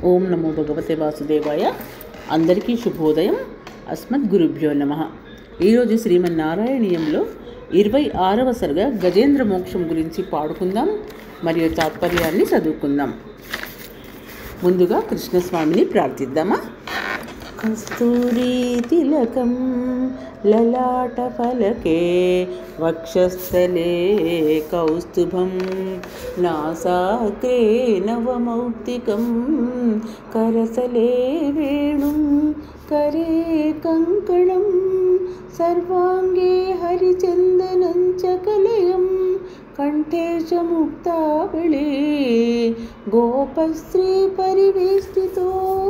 ఓం నమో భగవతే వాసుదేవాయ అందరికీ శుభోదయం అస్మద్ గురుభ్యో నమ ఈరోజు శ్రీమన్నారాయణీయంలో ఇరవై ఆరవ సరిగా గజేంద్ర మోక్షం గురించి పాడుకుందాం మరియు తాత్పర్యాన్ని చదువుకుందాం ముందుగా కృష్ణస్వామిని ప్రార్థిద్దామా కస్తూరీ తిలకం లలాట ఫలకే వక్షస్థలే కౌస్తుభం నాసాగ్రే నవమౌక్తికం కరతలే వేణుం కరే కంకణం సర్వాంగే హరిచందనం చ కలయం కంఠే చ ముక్తావళి గోపశ్రీ పరివేష్టితో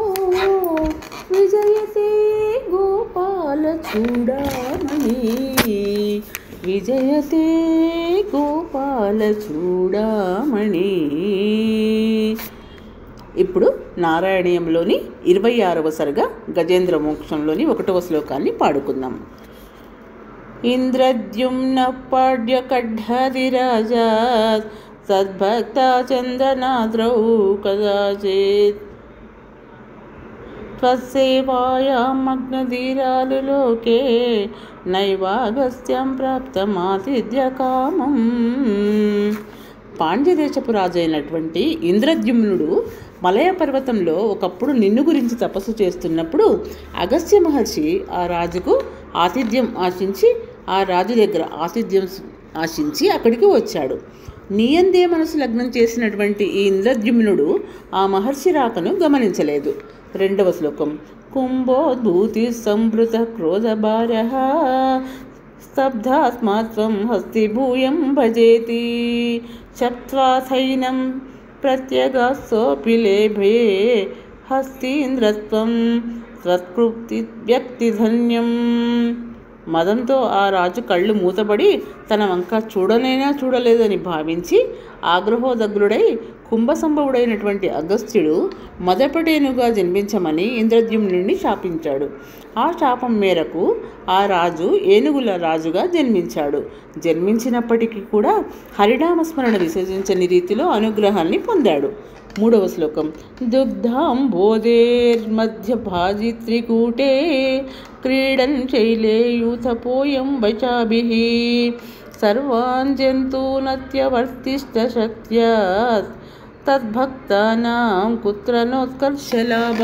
విజయతే గోపాల చూడామణి విజయతే గోపాల చూడామణి ఇప్పుడు నారాయణీయంలోని ఇరవై ఆరవ సరిగా గజేంద్ర మోక్షంలోని ఒకటవ శ్లోకాన్ని పాడుకుందాం ఇంద్రద్యుమ్న పాడ్య కడ్ఢరిరాజా సద్భక్త చందనాద్రౌ కదాచిత్ త్వసేవాయామగ్నధీరాలు లోకే నైవాగస్త్యం ప్రాప్తమాతిథ్యకామం పాండ్యదేశపు రాజు అయినటువంటి ఇంద్రద్యుమ్నుడు మలయ పర్వతంలో ఒకప్పుడు నిన్ను గురించి తపస్సు చేస్తున్నప్పుడు అగస్త్య మహర్షి ఆ రాజుకు ఆతిథ్యం ఆశించి ఆ రాజు దగ్గర ఆతిథ్యం ఆశించి అక్కడికి వచ్చాడు నీయందే మనసు లగ్నం చేసినటువంటి ఈ ఇంద్రద్యుమ్నుడు ఆ మహర్షి రాకను గమనించలేదు రెండవ శ్లోకం కుంభోద్భూతి సంభృత క్రోధభార స్తబ్ధాస్మాత్వం హస్తిభూయం భజేతి చప్త్వాథైనం ప్రత్యగాసోపి లేభే హస్తీంద్రత్వం త్వత్కృప్తి వ్యక్తిధన్యం మదంతో ఆ రాజు కళ్ళు మూతబడి తన వంక చూడలేనా చూడలేదని భావించి ఆగ్రహోదగ్రుడై కుంభసంభవుడైనటువంటి అగస్త్యుడు మదపటేనుగా జన్మించమని ఇంద్రద్యుమ్నుడిని శాపించాడు ఆ శాపం మేరకు ఆ రాజు ఏనుగుల రాజుగా జన్మించాడు జన్మించినప్పటికీ కూడా హరినామస్మరణ విసర్జించని రీతిలో అనుగ్రహాన్ని పొందాడు మూడవ శ్లోకం దుగ్ధాం బోధేర్మధ్య భాజిత్రికూటే క్రీడన్ శైలే యూథపోయం వచాభి సర్వాన్ జంతూనత్యవర్తిష్ట శక్త్యా తద్భక్తానాం కుత్రనోత్కర్షలాభ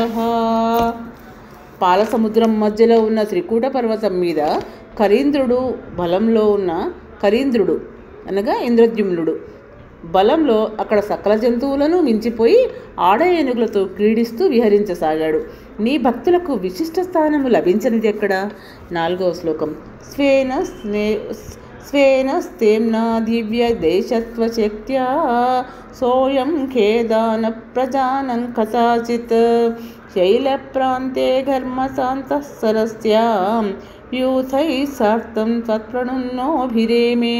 పాల సముద్రం మధ్యలో ఉన్న త్రికూట పర్వతం మీద కరీంద్రుడు బలంలో ఉన్న కరీంద్రుడు అనగా ఇంద్రద్యుమ్నుడు బలంలో అక్కడ సకల జంతువులను మించిపోయి ఆడ ఏనుగులతో క్రీడిస్తూ విహరించసాగాడు నీ భక్తులకు విశిష్ట స్థానము లభించనిది ఎక్కడ నాలుగవ శ్లోకం స్వేన స్నే స్వేన స్తేమ్నా దివ్య దేశత్వశక్త్యా సోయం ఖేదాన ప్రజానం కథాచిత్ శైలప్రాంతే ఘర్మశాంతఃసరస్యాం యూథై సార్థం తత్ప్రణున్నోభిరేమే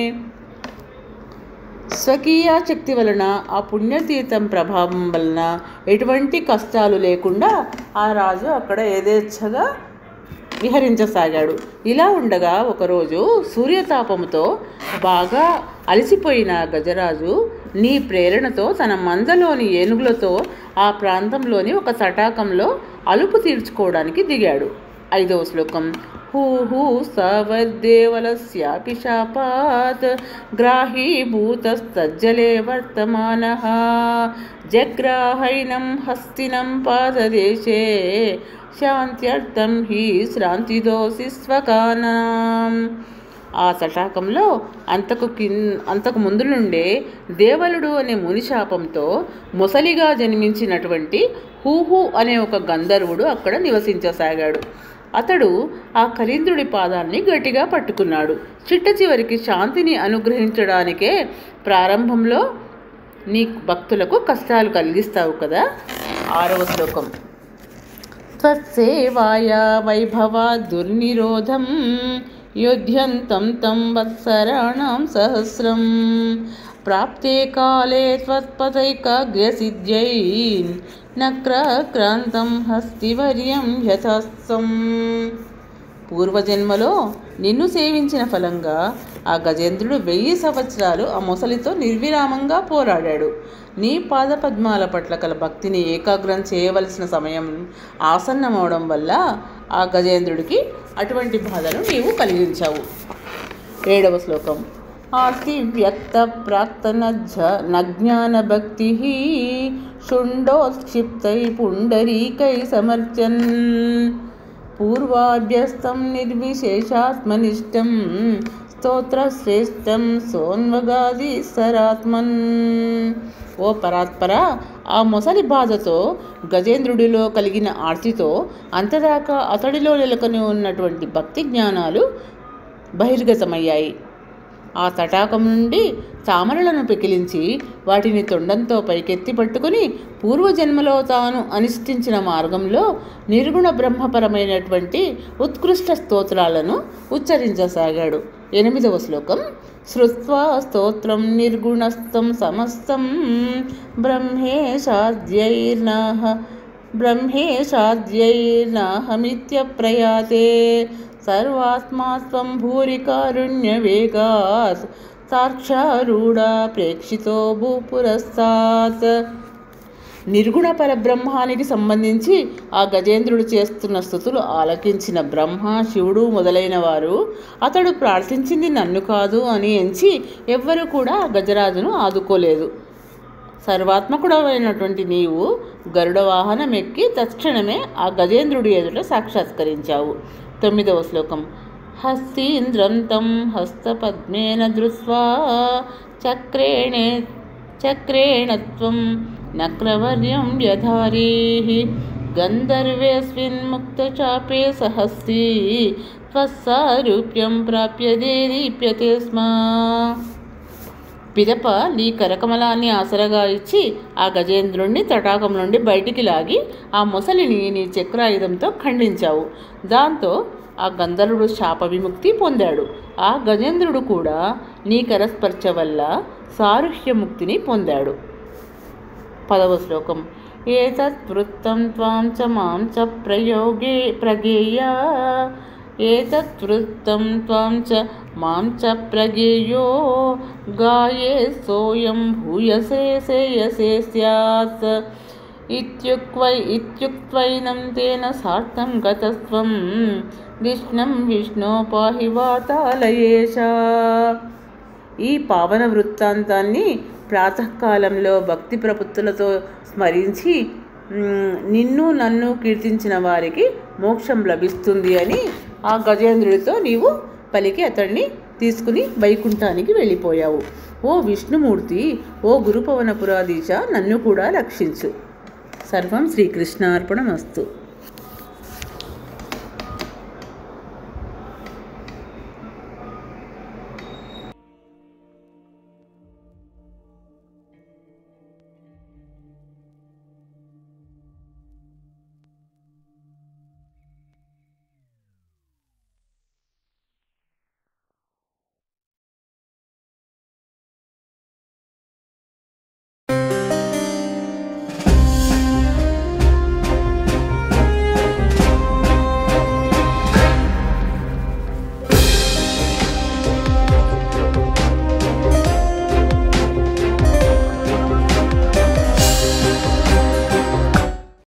స్వకీయ శక్తి వలన ఆ పుణ్యతీర్థం ప్రభావం వలన ఎటువంటి కష్టాలు లేకుండా ఆ రాజు అక్కడ యథేచ్ఛగా విహరించసాగాడు ఇలా ఉండగా ఒకరోజు సూర్యతాపముతో బాగా అలసిపోయిన గజరాజు నీ ప్రేరణతో తన మందలోని ఏనుగులతో ఆ ప్రాంతంలోని ఒక తటాకంలో అలుపు తీర్చుకోవడానికి దిగాడు ఐదవ శ్లోకం హూహూ సవద్దేవలస్యాపి శాపాత్ గ్రాహీభూతస్తజ్జలే వర్తమాన జగ్రాహైనం హస్తినం పాదదేశే శాంత్యర్థం హి శ్రాంతిదోసి స్వకానాం ఆ తటాకంలో అంతకు కిన్ అంతకు ముందు నుండే దేవలుడు అనే మునిశాపంతో మొసలిగా జన్మించినటువంటి హూహు అనే ఒక గంధర్వుడు అక్కడ నివసించసాగాడు అతడు ఆ కరీంద్రుడి పాదాన్ని గట్టిగా పట్టుకున్నాడు చిట్ట చివరికి శాంతిని అనుగ్రహించడానికే ప్రారంభంలో నీ భక్తులకు కష్టాలు కలిగిస్తావు కదా ఆరవ శ్లోకం త్వత్సేవాయా వైభవ దుర్నిరోధం యుధ్యంతం తం వత్సరాణం సహస్రం ప్రాప్తే కాలే త్వత్పదైకాగ్ర్యసిద్ధ్యై నక్రాక్రాంతం హస్తివర్యం యథాస్తం పూర్వజన్మలో నిన్ను సేవించిన ఫలంగా ఆ గజేంద్రుడు వెయ్యి సంవత్సరాలు ఆ మొసలితో నిర్విరామంగా పోరాడాడు నీ పాదపద్మాల పట్ల కల భక్తిని ఏకాగ్రం చేయవలసిన సమయం ఆసన్నమవడం వల్ల ఆ గజేంద్రుడికి అటువంటి బాధను నీవు కలిగించావు ఏడవ శ్లోకం ఆర్తి వ్యక్త ప్రాక్తన నజ్ఞాన భక్తి శుండోత్క్షిప్తై పుండరీకై సమర్చన్ పూర్వాభ్యస్తం నిర్విశేషాత్మనిష్టం స్తోత్రశ్రేష్టం సోన్వగాది సరాత్మన్ ఓ పరాత్పర ఆ మొసలి బాధతో గజేంద్రుడిలో కలిగిన ఆర్తితో అంతదాకా అతడిలో నెలకొని ఉన్నటువంటి భక్తి జ్ఞానాలు బహిర్గతమయ్యాయి ఆ తటాకం నుండి తామరలను పెకిలించి వాటిని తొండంతో పైకెత్తి పట్టుకుని పూర్వజన్మలో తాను అనుష్ఠించిన మార్గంలో నిర్గుణ బ్రహ్మపరమైనటువంటి ఉత్కృష్ట స్తోత్రాలను ఉచ్చరించసాగాడు ఎనిమిదవ శ్లోకం శ్రుత్వా స్తోత్రం నిర్గుణస్థం సమస్తం బ్రహ్మేశాద్యైర్నాహ బ్రహ్మేశాద్యైర్నాహమిత్య ప్రయాతే సర్వాత్మా త్వం భూరి కారుణ్యవేగాత్ సాక్షారూఢా ప్రేక్షితో భూపురస్తాత్ నిర్గుణ పరబ్రహ్మానికి సంబంధించి ఆ గజేంద్రుడు చేస్తున్న స్థుతులు ఆలకించిన బ్రహ్మ శివుడు మొదలైన వారు అతడు ప్రార్థించింది నన్ను కాదు అని ఎంచి ఎవ్వరూ కూడా ఆ గజరాజును ఆదుకోలేదు సర్వాత్మకుడమైనటువంటి నీవు గరుడ వాహనం ఎక్కి తక్షణమే ఆ గజేంద్రుడి ఎదుట సాక్షాత్కరించావు తొమ్మిదవ శ్లోకం హస్తీంద్రం తం హస్తపద్మేన దృష్వా చక్రేణే చక్రేణత్వం నక్రవర్యం వ్యధారీ గంధర్వేస్మిన్ ముక్తచాపే సహస్రీ త్వస్సారూప్యం ప్రాప్యదే దీప్యతే స్మా పిదప నీ కరకమలాన్ని ఆసరగా ఇచ్చి ఆ గజేంద్రుణ్ణి తటాకం నుండి బయటికి లాగి ఆ మొసలిని నీ చక్రాయుధంతో ఖండించావు దాంతో ఆ గంధర్వుడు శాప విముక్తి పొందాడు ఆ గజేంద్రుడు కూడా నీ కరస్పర్శ వల్ల సారుహ్యముక్తిని పొందాడు పదవ శ్లోకం ఏతత్ వృత్తం త్వాం చ మాం చ ప్రయోగే ప్రగేయ ఏతత్ వృత్తం త్వాం చ మాం చ ప్రగేయో గాయే సోయం భూయసే సేయసే స్యాత్ ఇత్యుక్వై ఇత్యుక్త్వైనం తేన సార్థం గతస్త్వం విష్ణుం విష్ణో పాహి వాతాలయేష ఈ పావన వృత్తాంతాన్ని ప్రాతకాలంలో భక్తి ప్రపత్తులతో స్మరించి మ్, నిన్ను నన్ను కీర్తించిన వారికి మోక్షం లభిస్తుంది అని ఆ గజేంద్రుడితో నీవు పలికి అతడిని తీసుకుని వైకుంఠానికి వెళ్ళిపోయావు ఓ విష్ణుమూర్తి ఓ గురుపవన పురాధీశ నన్ను కూడా రక్షించు సర్వం శ్రీకృష్ణార్పణమస్తు